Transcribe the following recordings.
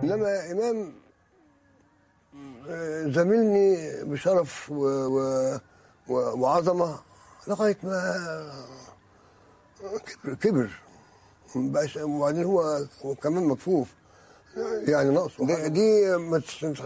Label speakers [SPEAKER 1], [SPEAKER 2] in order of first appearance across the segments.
[SPEAKER 1] انما امام آه، زميلني بشرف و... و... و... وعظمه لغايه ما كبر كبر مبقاش وبعدين هو هو كمان مكفوف يعني ناقصه دي, دي ما تس-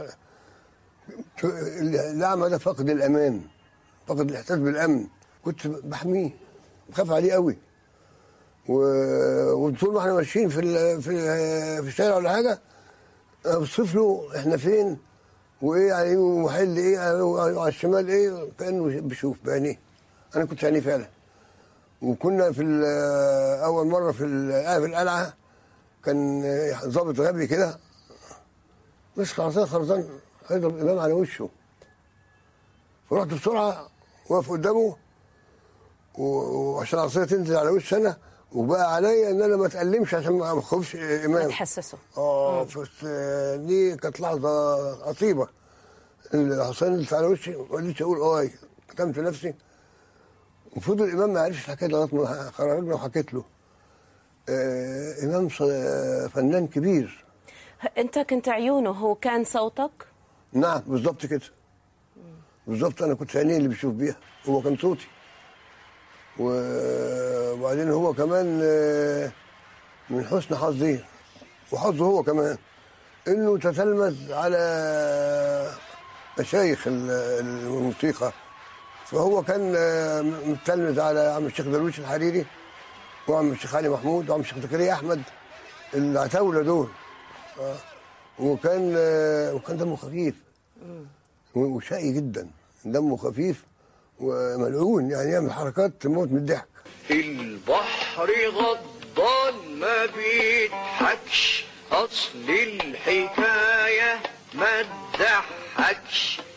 [SPEAKER 1] الاعمى ده فقد الامان فقد الاحساس بالامن كنت بحميه بخاف عليه قوي و... وطول ما احنا ماشيين في ال... في في الشارع ولا حاجه اوصف له احنا فين وايه على يمين محل ايه على الشمال ايه كانه بيشوف بعينيه انا كنت عينيه فعلا وكنا في ال- اول مره في ال- في القلعه كان ضابط غبي كده مسك عصايه خرزان هيضرب الامام على وشه فرحت بسرعه واقف قدامه و- وعشان العصايه تنزل على وش انا وبقى عليا ان انا ما اتألمش عشان ما اخوفش
[SPEAKER 2] ما
[SPEAKER 1] امام
[SPEAKER 2] تحسسه
[SPEAKER 1] اه بس آه، دي كانت لحظه عصيبه الحصان اللي على وشي ما قدرتش اقول اه كتمت نفسي وفضل الامام ما عرفش الحكايه دي لغايه ما خرجنا وحكيت له آه امام ص- آه، فنان كبير
[SPEAKER 2] انت كنت عيونه هو كان صوتك
[SPEAKER 1] نعم بالظبط كده بالظبط انا كنت عينيه اللي بيشوف بيها هو كان صوتي و- وبعدين هو كمان آه، من حسن حظي وحظه هو كمان انه تتلمذ على مشايخ ال- الموسيقى فهو كان آه، متلمذ على عم الشيخ درويش الحريري وعم الشيخ علي محمود وعم الشيخ زكريا احمد العتاوله دول آه. وكان آه، وكان دمه خفيف و- وشقي جدا دمه خفيف وملعون يعني يعمل حركات تموت من الضحك
[SPEAKER 3] البحر غضبان ما بيضحكش اصل الحكاية ما تضحكش